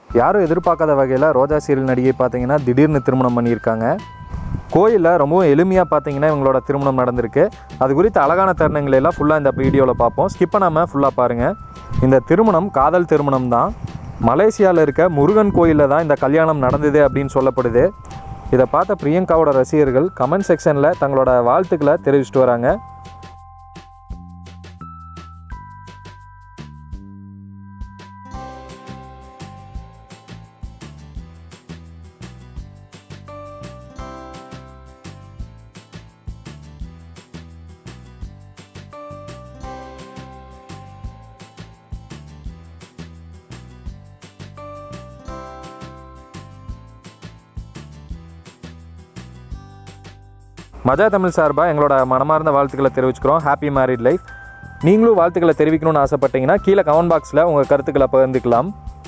யாரும் எதிர்பார்க்காத வகையில் ரோஜா சீரியல் நடிகை பார்த்தீங்கன்னா திடீர்னு திருமணம் பண்ணியிருக்காங்க கோயிலில் ரொம்பவும் எளிமையாக பார்த்தீங்கன்னா இவங்களோட திருமணம் நடந்திருக்கு அது குறித்த அழகான தருணங்களை எல்லாம் ஃபுல்லாக இந்த வீடியோவில் பார்ப்போம் ஸ்கிப் பண்ணாமல் ஃபுல்லாக பாருங்கள் இந்த திருமணம் காதல் திருமணம் தான் மலேசியாவில் இருக்க முருகன் கோயிலில் தான் இந்த கல்யாணம் நடந்தது அப்படின்னு சொல்லப்படுது இதை பார்த்த பிரியங்காவோட ரசிகர்கள் கமெண்ட் செக்ஷனில் தங்களோட வாழ்த்துக்களை தெரிவிச்சிட்டு வராங்க மஜா தமிழ் சார்பாக எங்களோட மனமார்ந்த வாழ்த்துக்களை தெரிவிச்சுக்கிறோம் ஹாப்பி மேரிட் லைஃப் நீங்களும் வாழ்த்துக்களை தெரிவிக்கணும்னு ஆசைப்பட்டீங்கன்னா கீழே கமெண்ட் பாக்ஸில் உங்கள் கருத்துக்களை பகிர்ந்துக்கலாம்